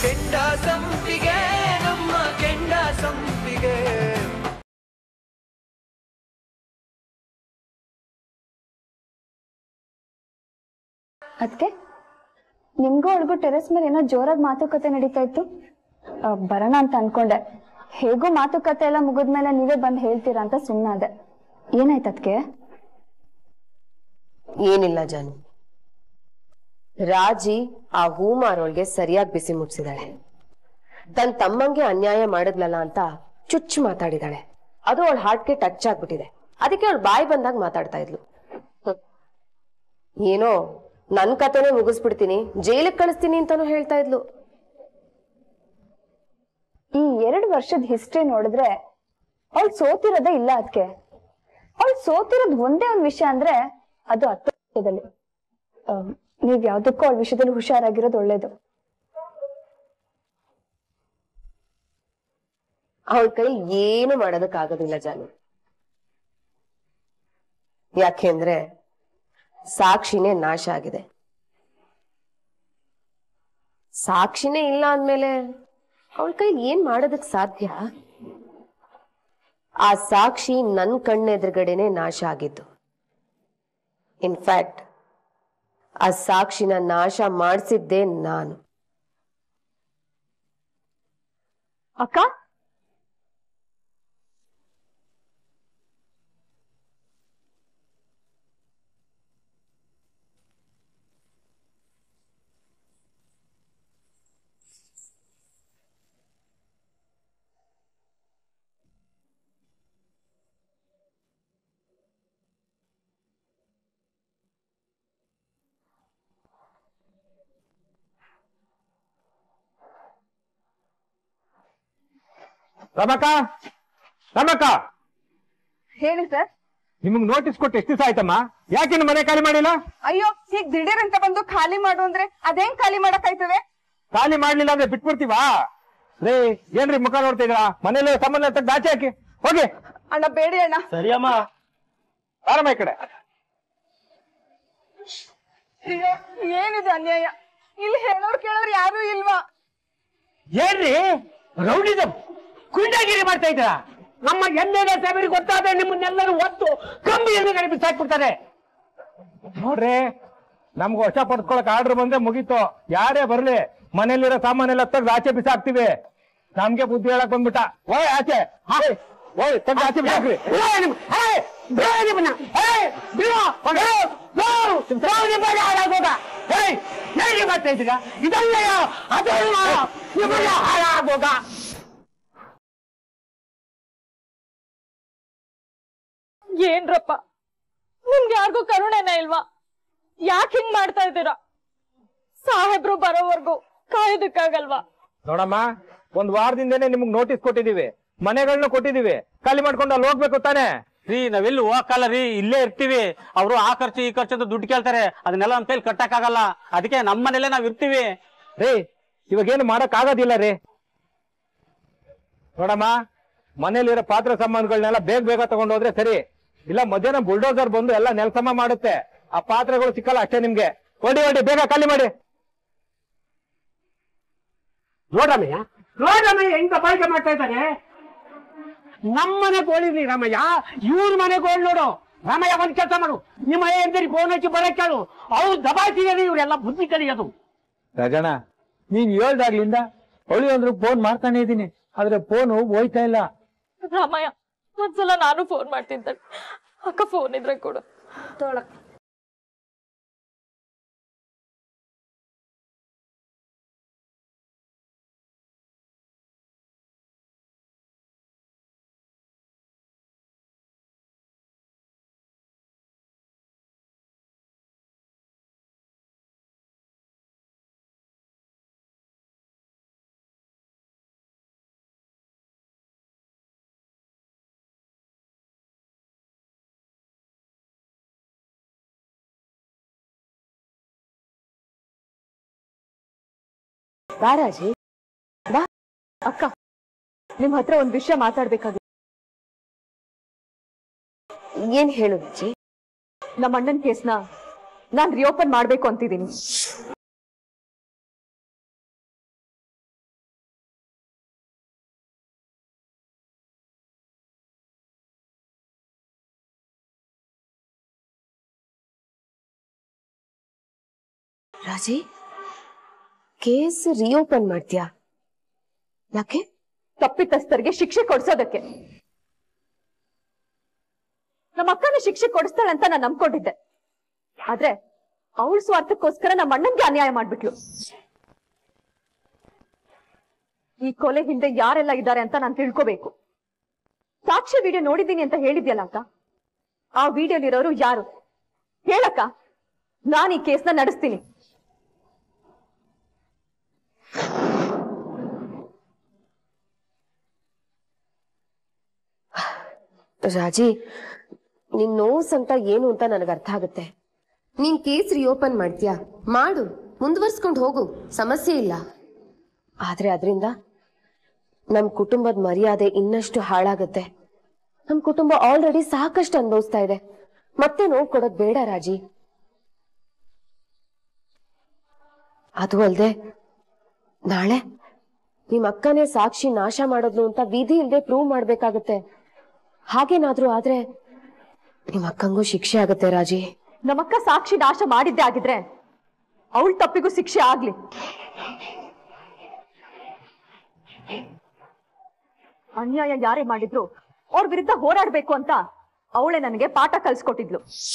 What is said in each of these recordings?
ಕೆಂಡ ಸಂಪಿಗೆ ನಮ್ಮ ಕೆಂಡ ಸಂಪಿಗೆ ಅದಕ್ಕೆ ನಿಮ್ಗೂ ಅವಳಿಗೂ ಟೆರೆಸ್ ಮೇಲೆ ಏನೋ ಜೋರಾಗಿ ಮಾತುಕತೆ ನಡೀತಾ ಇತ್ತು ಆ, ಬರೋಣ ಅಂತ ಅನ್ಕೊಂಡೆ ಹೇಗೂ ಮಾತುಕತೆ ಎಲ್ಲ ಮುಗಿದ್ಮೇಲೆ ನೀವೇ ಬಂದು ಹೇಳ್ತೀರಾ ಅಂತ ಸುಮ್ಮನಾದೆ ಏನಾಯ್ತು ಅದಕ್ಕೆ ಏನಿಲ್ಲ ಜಾನು ರಾಜಿ ಆ ಹೂ ಮಾರೋಳ್ಗೆ ಸರಿಯಾಗಿ ಬಿಸಿ ಮುಟ್ಸಿದಾಳೆ ತನ್ ತಮ್ಮಂಗೆ ಅನ್ಯಾಯ ಮಾಡಿದ್ಲಲ್ಲ ಅಂತ ಚುಚ್ಚು ಮಾತಾಡಿದಾಳೆ ಅದು ಅವಳ ಹಾರ್ಟ್ಗೆ ಟಚ್ ಆಗ್ಬಿಟ್ಟಿದೆ ಅದಕ್ಕೆ ಅವಳು ಬಾಯಿ ಬಂದಾಗ ಮಾತಾಡ್ತಾ ಇದ್ಲು ಹ್ಮ್. ಏನೋ ನನ್ ಕತೆನೇ ಮುಗಿಸ್ಬಿಡ್ತೀನಿ ಜೈಲಿಗೆ ಕಳಿಸ್ತೀನಿ ಅಂತಾನು ಹೇಳ್ತಾ ಇದ್ಲು ಈ ಎರಡು ವರ್ಷದ ಹಿಸ್ಟ್ರಿ ನೋಡಿದ್ರೆ ಅವಳು ಸೋತಿರೋದೇ ಇಲ್ಲ ಅದಕ್ಕೆ ಅವಳು ಸೋತಿರೋದ್ ಒಂದೇ ಒಂದ್ ವಿಷಯ ಅಂದ್ರೆ ಅದು ಹತ್ತು ವರ್ಷದಲ್ಲಿ ಆ, ನೀವ್ ಯಾವ್ದಕ್ಕೂ ಅವಳ ವಿಷಯದಲ್ಲಿ ಹುಷಾರಾಗಿರೋದು ಒಳ್ಳೇದು ಅವಳ ಕೈ ಏನು ಮಾಡೋದಕ್ಕಾಗೋದಿಲ್ಲ ಜಾನು ಯಾಕೆಂದ್ರೆ ಸಾಕ್ಷಿನೇ ನಾಶ ಆಗಿದೆ ಸಾಕ್ಷಿನೇ ಇಲ್ಲ ಅಂದ್ಮೇಲೆ ಅವಳ ಕೈಲಿ ಏನ್ ಮಾಡೋದಕ್ ಸಾಧ್ಯ ಆ ಸಾಕ್ಷಿ ನನ್ ಕಣ್ಣೆದುರುಗಡೆನೆ ನಾಶ ಆಗಿದ್ದು ಇನ್ಫ್ಯಾಕ್ಟ್ ಆ ಸಾಕ್ಷಿನ ನಾಶ ಮಾಡಿಸಿದ್ದೇ ನಾನು ಅಕ್ಕ ರಮಕ ರಮಕ ಹೇಳಿ ಸರ್ ನಿಮಗ್ ನೋಟಿಸ್ ಕೊಟ್ಟು ಎಷ್ಟು ದಿವಸ ಆಯ್ತಮ್ಮ ಯಾಕೆ ಇನ್ನು ಮನೆ ಖಾಲಿ ಮಾಡಿಲ್ಲ ಅಯ್ಯೋ ಈಗ ದಿಢೀರ್ ಅಂತ ಬಂದು ಖಾಲಿ ಮಾಡು ಅಂದ್ರೆ ಅದೇನ್ ಖಾಲಿ ಮಾಡಕ್ ಆಯ್ತದೆ ಖಾಲಿ ಮಾಡ್ಲಿಲ್ಲ ಅಂದ್ರೆ ಬಿಟ್ಬಿಡ್ತೀವಾ ರೇ ಏನ್ರಿ ಮುಖ ನೋಡ್ತಾ ಇದ್ದೀರಾ ಮನೇಲಿ ಸಂಬಂಧ ತೆಗ್ದು ಆಚೆ ಹಾಕಿ ಹೋಗಿ ಅಣ್ಣ ಬೇಡಿ ಅಣ್ಣ ಸರಿಯಮ್ಮ ಬಾರಮ್ಮ ಈ ಕಡೆ ಅಯ್ಯೋ ಏನಿದು ಅನ್ಯಾಯ ಇಲ್ಲಿ ಹೇಳೋರ್ ಕೇಳೋರ್ ಯಾರು ಇಲ್ವಾ ಏನ್ರಿ ರೌಡಿಸಂ ಕುಂಡಗಿರಿ ಮಾಡ್ತಾ ಇದ್ದೀರಾ ನಮ್ಮ ಎಣ್ಣೆಗೆ ಸಾಹೇಬರಿಗೆ ಗೊತ್ತಾದ್ರೆ ನಿಮ್ಮನ್ನೆಲ್ಲರೂ ಒತ್ತು ಕಂಬಿ ಎಣ್ಣೆ ಬಿಸಾಕ್ಬಿಡ್ತಾರೆ ನೋಡ್ರಿ ನಮ್ಗೆ ವಶ ಪಡ್ಕೊಳಕ್ ಆರ್ಡರ್ ಬಂದ್ರೆ ಮುಗೀತು ಯಾರೇ ಬರ್ಲಿ ಮನೇಲಿರೋ ಸಾಮಾನೆಲ್ಲ ತೆಗ್ದು ಆಚೆ ಬಿಸಾಕ್ತಿವಿ ನಮ್ಗೆ ಬುದ್ಧಿ ಹೇಳಕ್ ಬಂದ್ಬಿಟ್ಟ ಓಯ್ ಆಚೆ ಹಾಯ್ ಓಯ್ ತೆಗ್ದು ಆಚೆ ಬಿಸಾಕ್ರಿ ಓಯ್ ನಿಮ್- ಏಯ್, ಬಿಡು ನಿಮ್ಮನ್ನ. ಏಯ್, ಬಿಡು. ಹೋಗು. ಗೋ. ರೌಡಿ ಬೇಡ ಹಾಳಾಗೋಗ. ಏಯ್, ಏನ್ರಿ ಮಾಡ್ತಾ ಇದ್ದೀರಾ ಇದಲ್ಲಯ್ಯ ಅದಲ್ಲ ನಿಮ್ಮನ್ನ ಹಾಳಾಗೋಗ ಏನ್ರಪ್ಪ ನಿಮ್ಗೆ ಯಾರಿಗೂ ಕರುಣೆನ ಇಲ್ವಾ ಯಾಕೆ ಹಿಂಗ್ ಮಾಡ್ತಾ ಇದ್ದೀರಾ ಸಾಹೇಬ್ರು ಬರೋವರ್ಗೂ ಕಾಯೋದಕ್ಕಾಗಲ್ವಾ ನೋಡಮ್ಮ ಒಂದ್ ವಾರದಿಂದನೇ ನಿಮ್ಗೆ ನೋಟಿಸ್ ಕೊಟ್ಟಿದೀವಿ ಮನೆಗಳನ್ನ ಕೊಟ್ಟಿದೀವಿ ಖಾಲಿ ಮಾಡ್ಕೊಂಡು ಅಲ್ಲಿ ಹೋಗ್ಬೇಕು ತಾನೆ ರೀ ನಾವೆಲ್ಲಿ ಹೋಗಕ್ಕಲ್ಲ ರೀ ಇಲ್ಲೇ ಇರ್ತೀವಿ ಅವರು ಆ ಖರ್ಚು ಈ ಖರ್ಚು ಅಂತ ದುಡ್ಡು ಕೇಳ್ತಾರೆ ಅದನ್ನೆಲ್ಲ ನಮ್ಮ ಕೈಲಿ ಕಟ್ಟಕ್ಕಾಗಲ್ಲ ಅದಕ್ಕೆ ನಮ್ಮ ಮನೇಲೆ ನಾವ್ ಇರ್ತೀವಿ ರೀ ಇವಾಗ ಏನು ಮಾಡಕ್ ಆಗೋದಿಲ್ಲ ರೀ ನೋಡಮ್ಮ ಮನೇಲಿರೋ ಪಾತ್ರ ಸಾಮಾನುಗಳನ್ನೆಲ್ಲ ಬೇಗ ಬೇಗ ತಗೊಂಡು ಹೋದ್ರೆ ಸರಿ ಇಲ್ಲ ಮಧ್ಯಾಹ್ನ ಬುಲ್ಡೋಸರ್ ಬಂದು ಎಲ್ಲ ನೆಲಸಮ ಮಾಡುತ್ತೆ ಆ ಪಾತ್ರೆಗಳು ಸಿಕ್ಕಲ್ಲ ಅಷ್ಟೇ ನಿಮ್ಗೆ ಹೊಡಿ ಹೊಡಿ ಬೇಗ ಖಾಲಿ ಮಾಡಿ ನೋಡಮ್ಮಯ್ಯ ನೋಡಮ್ಮಯ್ಯ ಹೆಂಗ ಬಾಯ್ಕೆ ಮಾಡ್ತಾ ಇದ್ದಾನೆ ನಮ್ಮನೆ ಗೋಳಿದ್ರಿ ರಾಮಯ್ಯ ಇವ್ರ ಮನೆ ಗೋಳ್ ನೋಡು ರಾಮಯ್ಯ ಒಂದ್ ಕೆಲಸ ಮಾಡು ನಿಮ್ಮ ಎಂದರಿ ಫೋನ್ ಹಚ್ಚಿ ಬರಕ್ ಕೇಳು ಅವ್ರು ದಬಾಯಿಸಿದಾರೆ ಇವರೆಲ್ಲ ಬುದ್ಧಿ ಕಲಿಯೋದು ರಾಜಣ್ಣ ನೀನ್ ಹೇಳ್ದಾಗ್ಲಿಂದ ಹೊಳಿ ಅಂದ್ರು ಫೋನ್ ಮಾಡ್ತಾನೆ ಇದೀನಿ ಆದ್ರೆ ಫೋನು ಹೋಯ್ತಾ ಇಲ್ಲ ರಾಮಯ್ಯ ಒಂದ್ಸಲ ನಾನು ಫೋನ್ ಮಾಡ್ತೀನಿ ತಡಿ. ಅಕ್ಕ ಫೋನ್ ಇದ್ರೆ ಕೊಡು ಬಾರಾಜಿ ಅಕ್ಕ ನಿಮ್ ಹತ್ರ ಒಂದ್ ವಿಷಯ ಮಾತಾಡ್ಬೇಕಾಗಿ ಏನ್ ಹೇಳು ಅಜ್ಜಿ ನಮ್ಮ ಅಣ್ಣನ್ ಕೇಸ್ನ ನಾನ್ ರಿಓಪನ್ ಮಾಡ್ಬೇಕು ಅಂತಿದ್ದೀನಿ ರಾಜಿ ಕೇಸ್ ರಿಓಪನ್ ಮಾಡ್ತೀಯಾ ಯಾಕೆ ತಪ್ಪಿತಸ್ಥರಿಗೆ ಶಿಕ್ಷೆ ಕೊಡ್ಸೋದಕ್ಕೆ ನಮ್ಮ ಅಕ್ಕನ ಶಿಕ್ಷೆ ಕೊಡಿಸ್ತಾಳೆ ಅಂತ ನಾನು ನಂಬ್ಕೊಂಡಿದ್ದೆ ಆದ್ರೆ ಅವಳ ಸ್ವಾರ್ಥಕ್ಕೋಸ್ಕರ ನಮ್ಮ ಅಣ್ಣನ್ಗೆ ಅನ್ಯಾಯ ಮಾಡ್ಬಿಟ್ಲು ಈ ಕೊಲೆ ಹಿಂದೆ ಯಾರೆಲ್ಲ ಇದ್ದಾರೆ ಅಂತ ನಾನು ತಿಳ್ಕೋಬೇಕು ಸಾಕ್ಷ್ಯ ವಿಡಿಯೋ ನೋಡಿದ್ದೀನಿ ಅಂತ ಹೇಳಿದ್ಯಲ್ಲ ಅಕ್ಕ ಆ ವಿಡಿಯೋಲಿರೋರು ಯಾರು ಹೇಳಕ್ಕ ನಾನು ಈ ಕೇಸ್ನ ನಡೆಸ್ತೀನಿ ರಾಜಿ ನಿನ್ ನೋವು ಸಂಕಟ ಏನು ಅಂತ ನನಗೆ ಅರ್ಥ ಆಗುತ್ತೆ ನೀನ್ ಕೇಸ್ ರಿಓಪನ್ ಮಾಡ್ತೀಯಾ ಮಾಡು ಮುಂದುವರ್ಸ್ಕೊಂಡು ಹೋಗು ಸಮಸ್ಯೆ ಇಲ್ಲ ಆದ್ರೆ ಅದರಿಂದ ನಮ್ ಕುಟುಂಬದ ಮರ್ಯಾದೆ ಇನ್ನಷ್ಟು ಹಾಳಾಗತ್ತೆ ನಮ್ ಕುಟುಂಬ ಆಲ್ರೆಡಿ ಸಾಕಷ್ಟು ಅನುಭವಿಸ್ತಾ ಇದೆ ಮತ್ತೆ ನೋವು ಕೊಡೋದ್ ಬೇಡ ರಾಜಿ ಅದು ಅಲ್ದೆ ನಾಳೆ ನಿಮ್ ಅಕ್ಕನೇ ಸಾಕ್ಷಿ ನಾಶ ಮಾಡೋದ್ಲು ಅಂತ ವಿಧಿ ಇಲ್ದೆ ಪ್ರೂವ್ ಮಾಡ್ಬೇಕಾಗತ್ತೆ ಹಾಗೇನಾದ್ರೂ ಆದ್ರೆ ನಿಮ್ ಅಕ್ಕಂಗೂ ಶಿಕ್ಷೆ ಆಗತ್ತೆ ರಾಜಿ ನಮ್ಮಕ್ಕ ಸಾಕ್ಷಿ ನಾಶ ಮಾಡಿದ್ದೆ ಆಗಿದ್ರೆ ಅವಳ ತಪ್ಪಿಗೂ ಶಿಕ್ಷೆ ಆಗ್ಲಿ ಅನ್ಯಾಯ ಯಾರೇ ಮಾಡಿದ್ರು ಅವ್ರ ವಿರುದ್ಧ ಹೋರಾಡ್ಬೇಕು ಅಂತ ಅವಳೇ ನನಗೆ ಪಾಠ ಕಲ್ಸ್ಕೊಟ್ಟಿದ್ಲು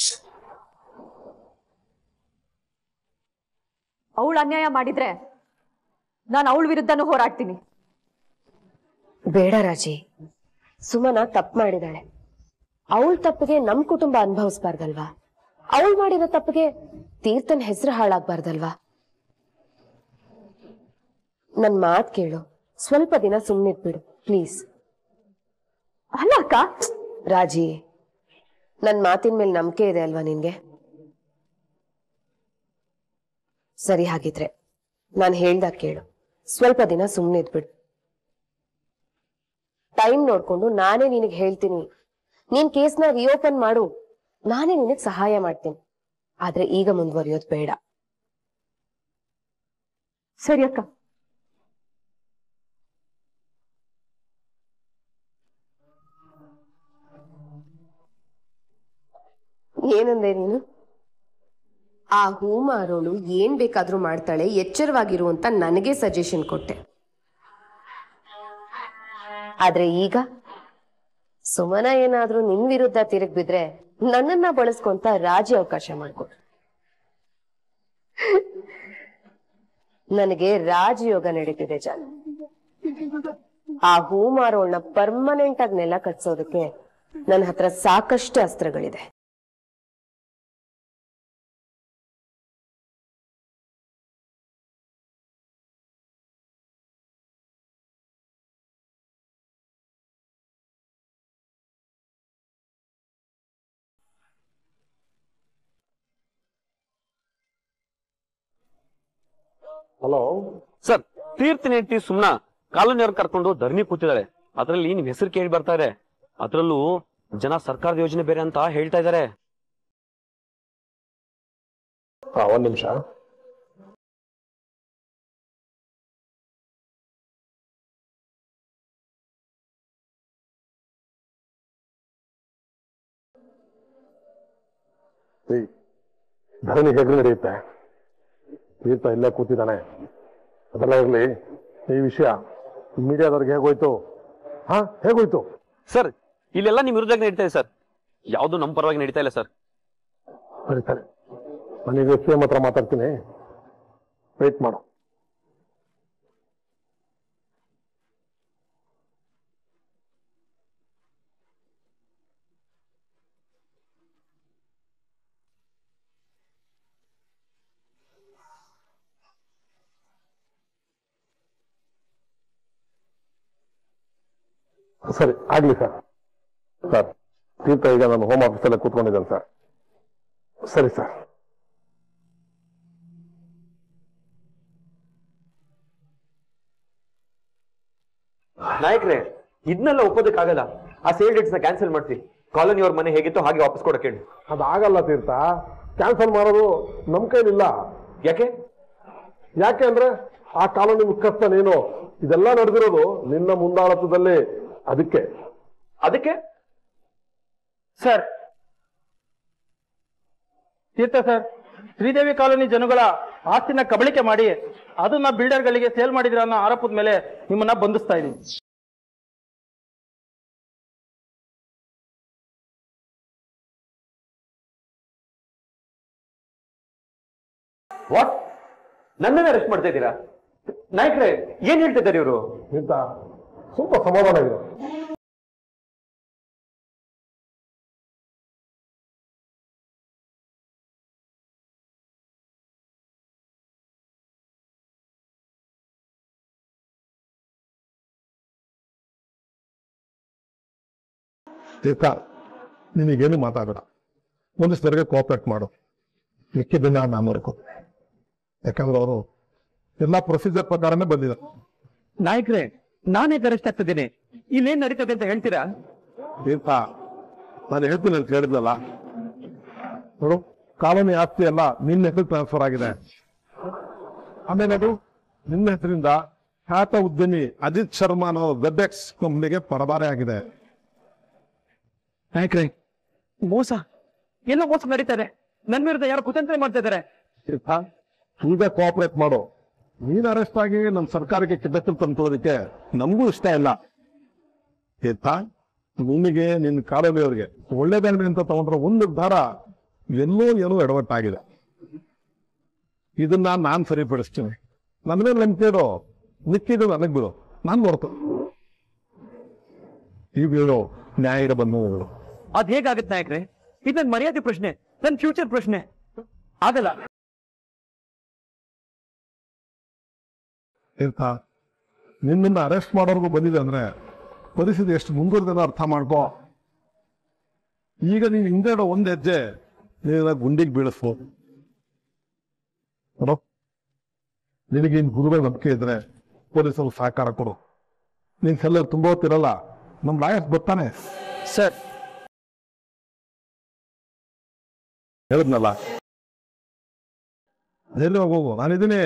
ಅವಳು ಅನ್ಯಾಯ ಮಾಡಿದ್ರೆ ನಾನು ಅವಳ ವಿರುದ್ಧನೂ ಹೋರಾಡ್ತೀನಿ ಬೇಡ ರಾಜಿ ಸುಮನ ತಪ್ಪು ಮಾಡಿದಾಳೆ ಅವಳ ತಪ್ಪಿಗೆ ನಮ್ ಕುಟುಂಬ ಅನುಭವಿಸ್ಬಾರ್ದಲ್ವಾ ಅವಳು ಮಾಡಿರೋ ತಪ್ಪಿಗೆ ತೀರ್ಥನ್ ಹೆಸರು ಹಾಳಾಗ್ಬಾರ್ದಲ್ವಾ ನನ್ ಮಾತ್ ಕೇಳು ಸ್ವಲ್ಪ ದಿನ ಸುಮ್ನಿದ್ಬಿಡು ಪ್ಲೀಸ್ ಅಲ್ಲ ಅಕ್ಕ ರಾಜಿ ನನ್ ಮಾತಿನ ಮೇಲೆ ನಂಬಿಕೆ ಇದೆ ಅಲ್ವಾ ನಿನ್ಗೆ ಸರಿ ಹಾಗಿದ್ರೆ ನಾನ್ ಹೇಳ್ದಾಗ ಕೇಳು ಸ್ವಲ್ಪ ದಿನ ಸುಮ್ನೆ ಇದ್ಬಿಡು ಟೈಮ್ ನೋಡ್ಕೊಂಡು ನಾನೇ ನಿನಗೆ ಹೇಳ್ತೀನಿ ನೀನ್ ಕೇಸ್ನ ರಿಓಪನ್ ಮಾಡು ನಾನೇ ನಿನಗ್ ಸಹಾಯ ಮಾಡ್ತೀನಿ ಆದ್ರೆ ಈಗ ಮುಂದುವರಿಯೋದು ಬೇಡ ಸರಿ ಅಕ್ಕ ಏನಂದೆ ನೀನು ಆ ಹೂ ಮಾರೋಳು ಏನ್ ಬೇಕಾದ್ರೂ ಮಾಡ್ತಾಳೆ ಎಚ್ಚರವಾಗಿರು ಅಂತ ನನಗೆ ಸಜೆಷನ್ ಕೊಟ್ಟೆ ಆದ್ರೆ ಈಗ ಸುಮನ ಏನಾದ್ರೂ ನಿನ್ ವಿರುದ್ಧ ತಿರುಗ್ ಬಿದ್ರೆ ನನ್ನನ್ನ ಬಳಸ್ಕೊಂತ ರಾಜಿ ಅವಕಾಶ ಮಾಡ್ಕೊಟ್ರು ನನಗೆ ರಾಜಯೋಗ ನಡೀತಿದೆ ಜಾನ್ ಆ ಹೂ ಮಾರೋಳ್ನ ಪರ್ಮನೆಂಟ್ ಆಗಿ ನೆಲ ಕಟ್ಸೋದಕ್ಕೆ ನನ್ನ ಹತ್ರ ಸಾಕಷ್ಟು ಅಸ್ತ್ರಗಳಿದೆ ಹಲೋ ಸರ್ ತೀರ್ಥನ ಹೆಂಡತಿ ಸುಮ್ನ ಕಾಲೋನಿಯವ್ರ ಕರ್ಕೊಂಡು ಧರಣಿ ಕೂತಿದ್ದಾರೆ ಅದ್ರಲ್ಲಿ ನಿಮ್ ಹೆಸರು ಕೇಳಿ ಬರ್ತಾ ಇದೆ ಅದ್ರಲ್ಲೂ ಜನ ಸರ್ಕಾರದ ಯೋಜನೆ ಬೇರೆ ಅಂತ ಹೇಳ್ತಾ ಇದಾರೆ ಹಾ ಒಂದ್ ನಿಮಿಷ ಧರಣಿ ಹೇಗೆ ನಡೆಯುತ್ತೆ ತೀರ್ಥ ಇಲ್ಲೇ ಕೂತಿದ್ದಾನೆ ಅದೆಲ್ಲ ಇರ್ಲಿ ಈ ವಿಷಯ ಮೀಡಿಯಾದವ್ರಿಗೆ ಹೇಗೋಯ್ತು ಹಾ ಹೇಗೋಯ್ತು ಸರ್ ಇಲ್ಲೆಲ್ಲ ನಿಮ್ ವಿರುದ್ಧ ನಡೀತಾ ಇದೆ ಸರ್ ಯಾವ್ದು ನಮ್ ಪರವಾಗಿ ನಡೀತಾ ಇಲ್ಲ ಸರ್ ಸರಿ ಸರಿ ನಾನೀಗ ಎಸ್ ಎಂ ಹತ್ರ ಮಾತಾಡ್ತೀನಿ ವೆಯ್ಟ್ ಮಾಡು ಸರಿ ಆಗ್ಲಿ ಸರ್ ಸರ್ ತೀರ್ಥ ಈಗ ನಾನು ಹೋಮ್ ಆಫೀಸಲ್ಲೇ ಕೂತ್ಕೊಂಡಿದ್ದೇನೆ ಸರ್ ಸರಿ ಸರ್ ನಾಯಕ್ರೆ ಇದನ್ನೆಲ್ಲ ಒಪ್ಪೋದಕ್ಕಾಗಲ್ಲ ಆ ಸೇಲ್ ಡೇಟ್ಸ್ ನ ಕ್ಯಾನ್ಸಲ್ ಮಾಡ್ಸಿ ಕಾಲೋನಿ ಅವ್ರ ಮನೆ ಹೇಗಿತ್ತು ಹಾಗೆ ವಾಪಸ್ ಕೊಡಕ್ಕೆ ಹೇಳಿ ಅದಾಗಲ್ಲ ತೀರ್ಥ ಕ್ಯಾನ್ಸಲ್ ಮಾಡೋದು ನಮ್ ಕೈಲಿಲ್ಲ ಯಾಕೆ ಯಾಕೆ ಅಂದ್ರೆ ಆ ಕಾನೂನು ಮುಖ್ಯಸ್ಥ ನೀನು ಇದೆಲ್ಲ ನಡೆದಿರೋದು ನಿನ್ನ ಮುಂದಾಳತ್ವದಲ್ಲಿ ಅದಕ್ಕೆ ಅದಕ್ಕೆ sir Teertha sir Sridevi colony ಜನಗಳ ಆಸ್ತಿನ ಕಬಳಿಕೆ ಮಾಡಿ ಅದನ್ನ ಬಿಲ್ಡರ್ಗಳಿಗೆ ಸೇಲ್ ಮಾಡಿದ್ರ ಅನ್ನೋ ಆರೋಪದ ಮೇಲೆ ನಿಮ್ಮನ್ನ ಬಂಧಿಸ್ತಾ ಇದ್ದೀನಿ ವಾಟ್ ನನ್ನನ್ನ ಅರೆಸ್ಟ್ ಮಾಡ್ತಾ ಇದ್ದೀರಾ ನಾಯಕ್ರೆ ಏನ್ ಹೇಳ್ತಾ ಇದ್ದಾರೆ ಇವರು ಇಂತ ಸ್ವಲ್ಪ ಸಮಾಧಾನ ಇದೆ ತೀರ್ಥ ನಿನಗೇನು ಮಾತಾಡಬೇಡ ಪೊಲೀಸರಿಗೆ ಕೋಆಪರೇಟ್ ಮಾಡು ಮಿಕ್ಕಿದ್ದನ್ನ ನಾನು ನೋಡ್ಕೊ ಯಾಕಂದ್ರೆ ಅವರು ಎಲ್ಲಾ ಪ್ರೊಸೀಜರ್ ಪ್ರಕಾರನೇ ಬಂದಿದ್ದಾರೆ ನಾಯಕ್ರೆ ನಾನೇ ಅರೆಸ್ಟ್ ಆಗ್ತಿದ್ದೇನೆ ಇಲ್ಲೇನ್ ನಡೀತದೆ ಅಂತ ಹೇಳ್ತೀರಾ ತೀರ್ಥ ನಾನು ಹೇಳ್ತೀನಿ ಅಂತ ಹೇಳಿದ್ನಲ್ಲ ನೋಡು ಕಾಲೋನಿ ಆಸ್ತಿ ಎಲ್ಲ ನಿನ್ನ ಹೆಸರು ಟ್ರಾನ್ಸ್ಫರ್ ಆಗಿದೆ ಆಮೇಲೆ ಅದು ನಿನ್ನ ಹೆಸರಿಂದ ಖ್ಯಾತ ಉದ್ಯಮಿ ಅಜಿತ್ ಶರ್ಮಾ ಅನ್ನೋ ವೆಬ್ ಎಕ್ಸ್ ಕಂಪ್ನಿಗೆ ಪರಬಾರೆ ಆಗಿದೆ ನಾಯಕ್ರೆ ಮೋಸ ಎಲ್ಲ ಮೋಸ ನಡೀತಾರೆ ನನ್ ವಿರುದ್ಧ ಯಾರು ಕುತಂತ್ರ ಮಾಡ್ತಾ ಇದಾರೆ ತೀರ್ಥ ಈಗ ಕೋಆಪರೇಟ್ ಮಾಡು ನೀನ್ ಅರೆಸ್ಟ್ ಆಗಿ ನಮ್ಮ ಸರ್ಕಾರಕ್ಕೆ ಕೆಟ್ಟ ಹೆಸರು ತಂದ್ಕೊಳ್ಳೋದಕ್ಕೆ ನಮಗೂ ಇಷ್ಟ ಇಲ್ಲ ತೀರ್ಥ ನಿನಗೆ ನಿನ್ನ ಕಾಲೋನಿಯವರಿಗೆ ಒಳ್ಳೇದಾಗಲಿ ಅಂತ ತಗೊಂಡ್ರೆ ಒಂದು ನಿರ್ಧಾರ ಎಲ್ಲೋ ಏನೋ ಎಡವಟ್ಟಾಗಿದೆ ಇದನ್ನ ನಾನ್ ಸರಿಪಡಿಸ್ತೀನಿ ನನ್ನ ಮೇಲೆ ನಂಬಿಕೆ ಇಡು ಮಿಕ್ಕಿದ್ದು ನನಗ್ ಬಿಡು ನಾನ್ ನೋಡ್ತು ಈಗ ಹೇಳು ನ್ಯಾಯ ಬಂದು ಹೇಳು ಅದ್ ಹೇಗಾಗತ್ತೆ ನಾಯಕ್ರೆ ಇದು ನನ್ ಮರ್ಯಾದೆ ಪ್ರಶ್ನೆ ನನ್ ಫ್ಯೂಚರ್ ಪ್ರಶ್ನೆ ಆಗಲ್ಲ ತೀರ್ಥ ನಿನ್ನನ್ನ ಅರೆಸ್ಟ್ ಮಾಡೋರ್ಗು ಬಂದಿದೆ ಅಂದ್ರೆ ಪರಿಸ್ಥಿತಿ ಎಷ್ಟು ಮುಂದುವರೆದ ಅರ್ಥ ಮಾಡ್ಕೋ ಈಗ ನೀನು ಹಿಂದೆ ಇಡೋ ಒಂದ್ ಹೆಜ್ಜೆ ನೀನ ಗುಂಡಿಗೆ ಬೀಳಿಸ್ಬೋದು ನೋಡು ನಿನಗೆ ಇನ್ ಗುರುಗಳ ನಂಬಿಕೆ ಇದ್ರೆ ಪೊಲೀಸರು ಸಹಕಾರ ಕೊಡು ನೀನ್ ಸೆಲ್ಲರ್ ತುಂಬ ಹೊತ್ತಿರಲ್ಲ ನಮ್ ಲಾಯರ್ಸ್ ಬರ್ತಾನೆ ಸರ್ ಹೇಳಿದ್ನಲ್ಲ ಎಲ್ಲಿ ಹೋಗು ನಾನಿದ್ದೀನಿ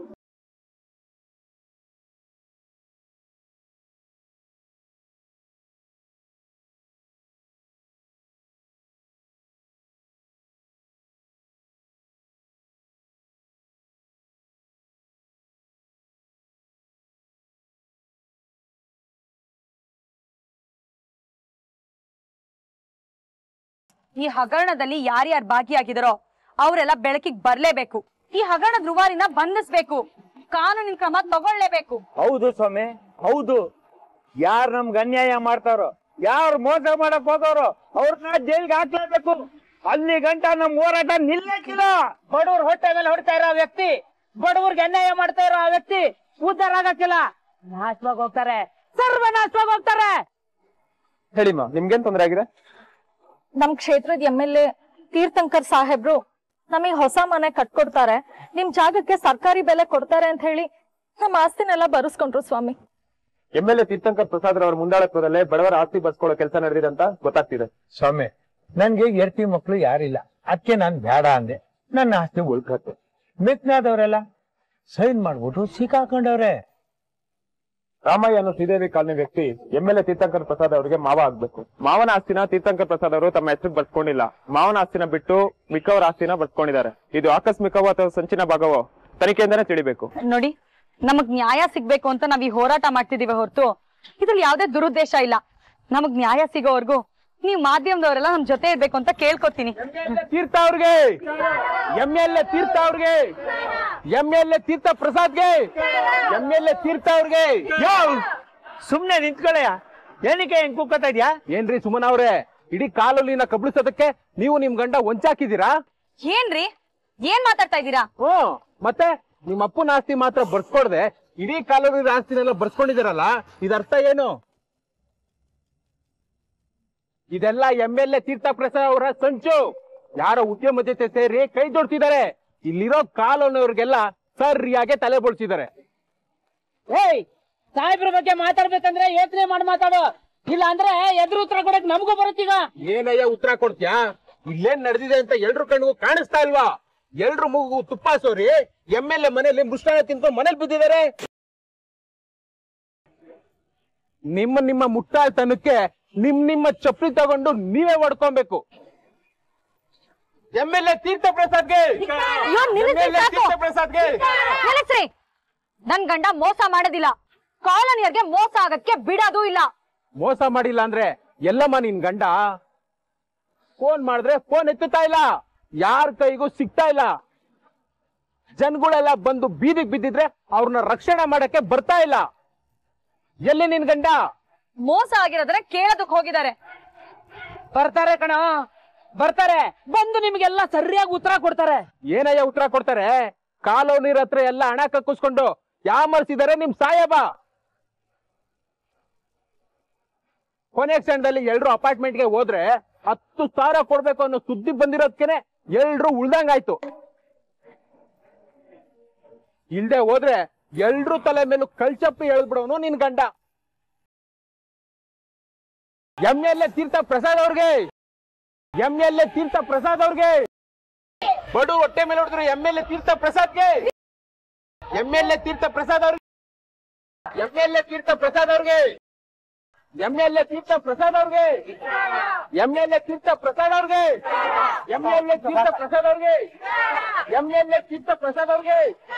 ಈ ಹಗರಣದಲ್ಲಿ ಯಾರ್ಯಾರು ಭಾಗಿಯಾಗಿದಾರೋ ಅವರೆಲ್ಲ ಬೆಳಕಿಗೆ ಬರ್ಲೇಬೇಕು ಈ ಹಗರಣದ ರುವಾರಿನ ಬಂಧಿಸ್ಬೇಕು ಕಾನೂನಿನ ಕ್ರಮ ತಗೊಳ್ಳೇಬೇಕು ಹೌದು ಸ್ವಾಮಿ ಹೌದು ಯಾರು ನಮ್ಗೆ ಅನ್ಯಾಯ ಮಾಡ್ತಾರೋ ಯಾರು ಮೋಸ ಮಾಡಕ್ ಹೋಗೋರು ಅವ್ರನ್ನ ಜೈಲ್ಗೆ ಹಾಕ್ಲೇಬೇಕು ಅಲ್ಲಿ ಗಂಟ ನಮ್ ಹೋರಾಟ ನಿಲ್ಲಕ್ಕಿಲ್ಲ ಬಡವ್ರ ಹೊಟ್ಟೆ ಮೇಲೆ ಹೊಡ್ತಾ ಇರೋ ವ್ಯಕ್ತಿ ಬಡವ್ರಿಗೆ ಅನ್ಯಾಯ ಮಾಡ್ತಾ ಇರೋ ಆ ವ್ಯಕ್ತಿ ಉದ್ಧಾರ ಆಗಕ್ಕಿಲ್ಲ ನಾಶವಾಗಿ ಹೋಗ್ತಾರೆ ಸರ್ವನಾಶವಾಗಿ ಹೋಗ್ತಾರೆ ಹೇಳಿಮ್ಮ ನಿಮ್ಗೇನ್ ತೊಂದರೆ ಆಗಿದೆ ನಮ್ ಕ್ಷೇತ್ರದ ಎಂ ಎಲ್ ಎ ತೀರ್ಥಂಕರ್ ಸಾಹೇಬ್ರು ನಮಗೆ ಹೊಸ ಮನೆ ಕಟ್ಕೊಡ್ತಾರೆ ನಿಮ್ ಜಾಗಕ್ಕೆ ಸರ್ಕಾರಿ ಬೆಲೆ ಕೊಡ್ತಾರೆ ಅಂತ ಹೇಳಿ ನಮ್ಮ ಆಸ್ತಿನೆಲ್ಲ ಬರೆಸ್ಕೊಂಡ್ರು ಸ್ವಾಮಿ M L A Teerthankar Prasad ಅವರ ಮುಂದಾಳತ್ವದಲ್ಲೇ ಬಡವರ ಆಸ್ತಿ ಬರ್ಸ್ಕೊಳ್ಳೋ ಕೆಲಸ ನಡೆದಿದೆ ಅಂತ ಗೊತ್ತಾಗ್ತಿದೆ ಸ್ವಾಮಿ ನನ್ಗೆ ಎರ್ತಿ ಮಕ್ಳು ಯಾರಿಲ್ಲ ಅದಕ್ಕೆ ನಾನ್ ಬೇಡ ಅಂದೆ ನನ್ನ ಆಸ್ತಿ ಉಳ್ಕತ್ತೆ ಮಿಕ್ನಾದವರೆಲ್ಲ ಸೈನ್ ಮಾಡ್ಬಿಟ್ಟು ಸಿಕ್ಕಾಕೊಂಡವ್ರೆ ರಾಮಯ್ಯ ಅನ್ನೋ ಶ್ರೀದೇವಿ ಕಾಲನಿ ವ್ಯಕ್ತಿ M L A Teerthankar Prasad ಅವರಿಗೆ ಮಾವ ಆಗ್ಬೇಕು ಮಾವನ ಆಸ್ತಿನ ತೀರ್ಥಂಕರ್ ಪ್ರಸಾದ್ ಅವರು ತಮ್ಮ ಹೆಸರಿಗೆ ಬರ್ಸ್ಕೊಂಡಿಲ್ಲ ಮಾವನ ಆಸ್ತಿನ ಬಿಟ್ಟು ಮಿಕ್ಕವರ ಆಸ್ತಿನ ಬರ್ಸ್ಕೊಂಡಿದ್ದಾರೆ ಇದು ಆಕಸ್ಮಿಕವೋ ಅಥವಾ ಸಂಚಿನ ಭಾಗವೋ ತನಿಖೆಯಿಂದನೇ ತಿಳಿಬೇಕು ನೋಡಿ ನಮಗ್ ನ್ಯಾಯ ಸಿಗ್ಬೇಕು ಅಂತ ನಾವ್ ಈ ಹೋರಾಟ ಮಾಡ್ತಿದೀವಿ ಹೊರತು ಇದ್ರಲ್ಲಿ ಯಾವ್ದೇ ದುರುದ್ದೇಶ ಇಲ್ಲ ನಮಗ್ ನ್ಯಾಯ ಸಿಗೋವರ್ಗು ನೀವ್ ಮಾಧ್ಯಮದವರೆಲ್ಲ ನಮ್ ಜೊತೆ ಇರ್ಬೇಕು ಅಂತ ಕೇಳ್ಕೊತೀನಿ ತೀರ್ಥ ಅವ್ರಿಗೆ ಎಂ ಎಲ್ ಎ ತೀರ್ಥ ಅವ್ರಿಗೆ ಎಂ ಎಲ್ ಎ ತೀರ್ಥ ಪ್ರಸಾದ್ಗೆ ಎಂ ಎಲ್ ಎ ತೀರ್ಥ ಅವ್ರಿಗೆ ಸುಮ್ನೆ ನಿಂತ್ಕೊಳ್ಳಯ್ಯ ಏನಕ್ಕೆ ಹೆಂಗ್ ಕೂಗ್ತಾ ಇದ್ಯಾ ಏನ್ರಿ ಸುಮನ್ ಅವ್ರೆ ಇಡೀ ಕಾಲಲ್ಲಿನ ಕಬಳಿಸೋದಕ್ಕೆ ನೀವು ನಿಮ್ ಗಂಡ ಹೊಂಚಾಕಿದ್ದೀರಾ ಏನ್ರಿ ಏನ್ ಮಾತಾಡ್ತಾ ಇದ್ದೀರಾ ಹ್ಮ್ ಮತ್ತೆ ನಿಮ್ಮ ಅಪ್ಪನ ಆಸ್ತಿ ಮಾತ್ರ ಬರ್ಸ್ಕೊಡ್ದೆ ಇಡೀ ಕಾಲೋನಿ ಆಸ್ತಿನೆಲ್ಲ ಬರ್ಸ್ಕೊಂಡಿದ್ದೀರಲ್ಲ ಇದರ್ಥ ಏನು ಇದೆಲ್ಲ M L A Teertha Prasad ಅವರ ಸಂಚು ಯಾರೋ ಉದ್ಯಮ ಜೊತೆ ಸೇರಿ ಕೈ ಜೋಡ್ತಿದ್ದಾರೆ ಇಲ್ಲಿರೋ ಕಾಲೋನಿಯವ್ರಿಗೆಲ್ಲ ಸರಿಯಾಗಿ ತಲೆ ಬೋಳ್ಸಿದ್ದಾರೆ ಏಯ್ ಸಾಹೇಬ್ರ ಬಗ್ಗೆ ಮಾತಾಡ್ಬೇಕಂದ್ರೆ ಯೋಚನೆ ಮಾಡಿ ಮಾತಾಡು ಇಲ್ಲ ಅಂದ್ರೆ ಎದುರು ಉತ್ತರ ಕೊಡಕ್ ನಮಗೂ ಬರುತ್ತೀಗ ಏನಯ್ಯ ಉತ್ತರ ಕೊಡ್ತೀಯಾ ಇಲ್ಲೇನ್ ನಡೆದಿದೆ ಅಂತ ಎಲ್ರ ಕಣ್ಣಿಗೂ ಕಾಣಿಸ್ತಾ ಇಲ್ವಾ ಎಲ್ರು ಮೂಗು ತುಪ್ಪ ಸೋರಿ ಎಂ ಎಲ್ ಎ ಮನೇಲಿ ಮುಷ್ಟಾನ ತಿನ್ಕೊಂಡು ಮನೇಲಿ ಬಿದ್ದಿದ್ದಾರೆ ನಿಮ್ಮ ನಿಮ್ಮ ಮುಟ್ಟಾಳ್ತನಕ್ಕೆ ನಿಮ್ ನಿಮ್ಮ ಚಪ್ಪಲಿ ತಗೊಂಡು ನೀವೇ ಹೊಡ್ಕೊಬೇಕು ಎಂ ಎಲ್ ಎ ತೀರ್ಥ ಪ್ರಸಾದ್ಗೆ ತೀರ್ಥ ಪ್ರಸಾದ್ಗೆ ನಿಲ್ಲಿಸ್ರಿ ನನ್ ಗಂಡ ಮೋಸ ಮಾಡೋದಿಲ್ಲ ಕಾಲೋನಿಯರ್ಗೆ ಮೋಸ ಆಗಕ್ಕೆ ಬಿಡೋದು ಇಲ್ಲ ಮೋಸ ಮಾಡಿಲ್ಲ ಅಂದ್ರೆ ಎಲ್ಲಮ್ಮ ನಿನ್ ಗಂಡ ಫೋನ್ ಮಾಡಿದ್ರೆ ಫೋನ್ ಎತ್ತುತ್ತಾ ಇಲ್ಲ ಯಾರ ಕೈಗೂ ಸಿಗ್ತಾ ಇಲ್ಲ ಜನಗಳೆಲ್ಲ ಬಂದು ಬೀದಿಗೆ ಬಿದ್ದಿದ್ರೆ ಅವ್ರನ್ನ ರಕ್ಷಣೆ ಮಾಡಕ್ಕೆ ಬರ್ತಾ ಇಲ್ಲ ಎಲ್ಲಿ ನಿನ್ ಗಂಡ ಮೋಸ ಆಗಿರೋದ್ರೆ ಕೇಳೋದಕ್ ಹೋಗಿದ್ದಾರೆ ಬರ್ತಾರೆ ಕಣ ಬರ್ತಾರೆ ಬಂದು ನಿಮ್ಗೆಲ್ಲ ಸರಿಯಾಗಿ ಉತ್ತರ ಕೊಡ್ತಾರೆ ಏನಯ್ಯ ಉತ್ತರ ಕೊಡ್ತಾರೆ ಕಾಲೋನಿರ ಹತ್ರ ಎಲ್ಲ ಹಣ ಕಕ್ಕಿಸ್ಕೊಂಡು ಯಾಮರ್ಸಿದಾರೆ ನಿಮ್ ಸಾಯಬ ಕೊನೆ ಕ್ಷಣದಲ್ಲಿ ಎಲ್ರು ಅಪಾರ್ಟ್ಮೆಂಟ್ಗೆ ಹೋದ್ರೆ ಹತ್ತು ಸಾವಿರ ಕೊಡ್ಬೇಕು ಅನ್ನೋ ಸುದ್ದಿ ಬಂದಿರೋದ್ಕೆನೆ ಎಲ್ರು ಉಳ್ದಂಗಾಯ್ತು ಇಲ್ದೆ ಹೋದ್ರೆ ಎಲ್ರು ತಲೆ ಮೇಲೂ ಕಳ್ಚಪ್ಪಿ ಎಳ್ದ್ಬಿಡೋನು ನಿನ್ ಗಂಡ M L A Teertha Prasad ಅವ್ರಿಗೆ M L A Teertha Prasad ಅವ್ರಿಗೆ ಬಡು ಹೊಟ್ಟೆ ಮೇಲೆ ಹೊಡೆದ್ರು ಎಂ ಎಲ್ ಎ ತೀರ್ಥ ಪ್ರಸಾದ್ಗೆ M L A Teertha Prasad ಅವ್ರಿಗೆ M L A Teertha Prasad ಅವ್ರಿಗೆ M L A Teertha Prasad ಅವ್ರಿಗೆ M L A Teertha Prasad ಅವ್ರಿಗೆ M L A Teertha Prasad ಅವ್ರಿಗೆ M L A Teertha Prasad ಅವ್ರಿಗೆ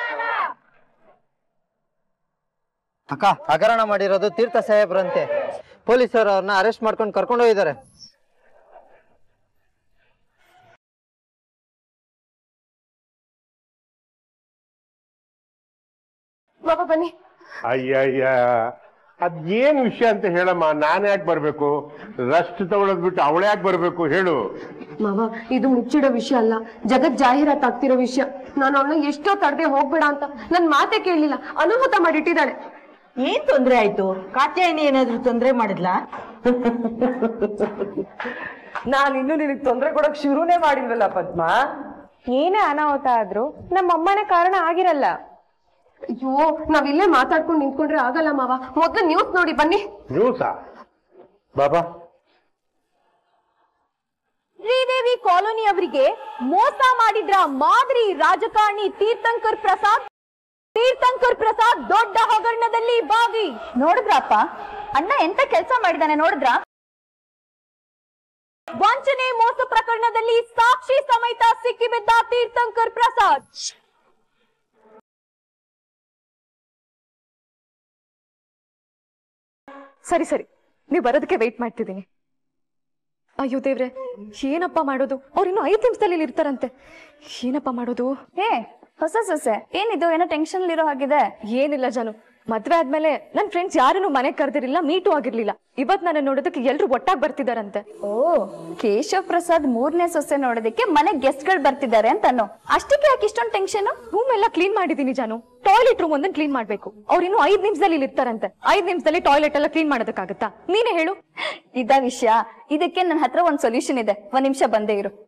ಅಕ್ಕ ಹಗರಣ ಮಾಡಿರೋದು ತೀರ್ಥ ಸಾಹೇಬ್ರಂತೆ ಪೊಲೀಸರು ಅವ್ರನ್ನ ಅರೆಸ್ಟ್ ಮಾಡ್ಕೊಂಡು ಕರ್ಕೊಂಡು ಹೋಗಿದ್ದಾರೆ ಬಾಬಾ ಬನ್ನಿ ಅಯ್ಯಯ್ಯ ಅದೇನ್ ವಿಷಯ ಅಂತ ಹೇಳಮ್ಮ ನಾನ್ ಯಾಕೆ ಬರ್ಬೇಕು ರಸ್ಟ್ ತಗೊಳೋದ್ ಬಿಟ್ಟು ಅವಳು ಯಾಕೆ ಬರ್ಬೇಕು ಹೇಳು ಮಾವ ಇದು ಮುಚ್ಚಿಡೋ ವಿಷಯ ಅಲ್ಲ ಜಗತ್ ಜಾಹೀರಾತ್ ಆಗ್ತಿರೋ ವಿಷಯ ನಾನು ಅವಳನ್ನ ಎಷ್ಟೋ ತಡದೆ ಹೋಗ್ಬೇಡ ಅಂತ ನನ್ ಮಾತೆ ಕೇಳಲಿಲ್ಲ ಅನಾಹುತ ಮಾಡಿಟ್ಟಿದ್ದಾಳೆ ಏನ್ ತೊಂದ್ರೆ ಆಯ್ತು ಕಾತ್ಯಾಯನಿ ಏನಾದ್ರೂ ತೊಂದ್ರೆ ಮಾಡಿದ್ಲಾ ನಾನು ಇನ್ನು ನಿನಗೆ ತೊಂದರೆ ಕೊಡಕ್ ಶುರುನೇ ಮಾಡಿಲ್ವಲ್ಲ ಪದ್ಮ ಏನೇ ಅನಾಹುತ ಆದ್ರೂ ನಮ್ಮ ಅಮ್ಮನೇ ಕಾರಣ ಆಗಿರಲ್ಲ ಅಯ್ಯೋ ನಾವಿಲ್ಲೇ ಮಾತಾಡ್ಕೊಂಡು ನಿಂತ್ಕೊಂಡ್ರೆ ಆಗಲ್ಲ ಮಾವ ಮೊದ್ಲು ನ್ಯೂಸ್ ನೋಡಿ ಬನ್ನಿ ನ್ಯೂಸಾ ಬಾಬಾ ಶ್ರೀದೇವಿ ಕಾಲೋನಿ ಅವರಿಗೆ ಮೋಸ ಮಾಡಿದ್ರ ಮಾದರಿ ರಾಜಕಾರಣಿ ತೀರ್ಥಂಕರ್ ಪ್ರಸಾದ್ ತೀರ್ಥಂಕರ್ ಪ್ರಸಾದ್ ದೊಡ್ಡ ಹಗರಣದಲ್ಲಿ ಭಾಗಿ ನೋಡಿದ್ರಪ್ಪ ಅಣ್ಣ ಎಂತ ಕೆಲಸ ಮಾಡಿದಾನೆ ನೋಡಿದ್ರ ವಂಚನೆ ಮೋಸ ಪ್ರಕರಣದಲ್ಲಿ ಸಾಕ್ಷಿ ಸಮೇತ ಸಿಕ್ಕಿಬಿದ್ದ ತೀರ್ಥಂಕರ್ ಪ್ರಸಾದ್ ಸರಿ ಸರಿ ನೀವು ಬರೋದಕ್ಕೆ ವೆಯ್ಟ್ ಮಾಡ್ತಿದ್ದೀನಿ ಅಯ್ಯೋ ದೇವ್ರೆ ಏನಪ್ಪ ಮಾಡೋದು ಅವ್ರು ಇನ್ನು ಐದು ನಿಮಿಷದಲ್ಲಿ ಇಲ್ಲಿ ಇರ್ತಾರಂತೆ ಏನಪ್ಪ ಮಾಡೋದು ಏ ಹೊಸ ಸೊಸೆ ಏನಿದು ಏನೋ ಟೆನ್ಷನ್ ಇರೋ ಹಾಗಿದೆ ಏನಿಲ್ಲ ಜಾನು ಮದ್ವೆ ಆದ್ಮೇಲೆ ನನ್ ಫ್ರೆಂಡ್ಸ್ ಯಾರನ್ನು ಮನೆ ಕರೆದಿರಲಿಲ್ಲ ಮೀಟು ಆಗಿರ್ಲಿಲ್ಲ ಇವತ್ ನನ್ನ ನೋಡೋದಕ್ಕೆ ಎಲ್ರು ಒಟ್ಟಾಗಿ ಬರ್ತಿದಾರಂತೆ ಓ ಕೇಶವ್ ಪ್ರಸಾದ್ ಮೂರನೇ ಸೊಸೆ ನೋಡೋದಕ್ಕೆ ಮನೆ ಗೆಸ್ಟ್ ಗಳು ಬರ್ತಿದ್ದಾರೆ ಅಂತನೋ ಅಷ್ಟಕ್ಕೆ ಯಾಕೆ ಇಷ್ಟೊಂದು ಟೆನ್ಷನ್ ರೂಮ್ ಎಲ್ಲ ಕ್ಲೀನ್ ಮಾಡಿದೀನಿ ಜಾನು ಟಾಯ್ಲೆಟ್ ರೂಮ್ ಒಂದನ್ನು ಕ್ಲೀನ್ ಮಾಡ್ಬೇಕು ಅವ್ರು ಇನ್ನು ಐದ್ ನಿಮಿಷದಲ್ಲಿ ಇಲ್ಲಿ ಇರ್ತಾರಂತೆ ಐದ್ ನಿಮಿಷದಲ್ಲಿ ಟಾಯ್ಲೆಟ್ ಎಲ್ಲ ಕ್ಲೀನ್ ಮಾಡೋದಕ್ಕಾಗತ್ತಾ ನೀನೇ ಹೇಳು ಇದ ವಿಷಯ ಇದಕ್ಕೆ ನನ್ನ ಹತ್ರ ಒಂದ್ ಸೊಲ್ಯೂಷನ್ ಇದೆ ಒಂದ್ ನಿಮಿಷ ಬಂದೇ ಇರು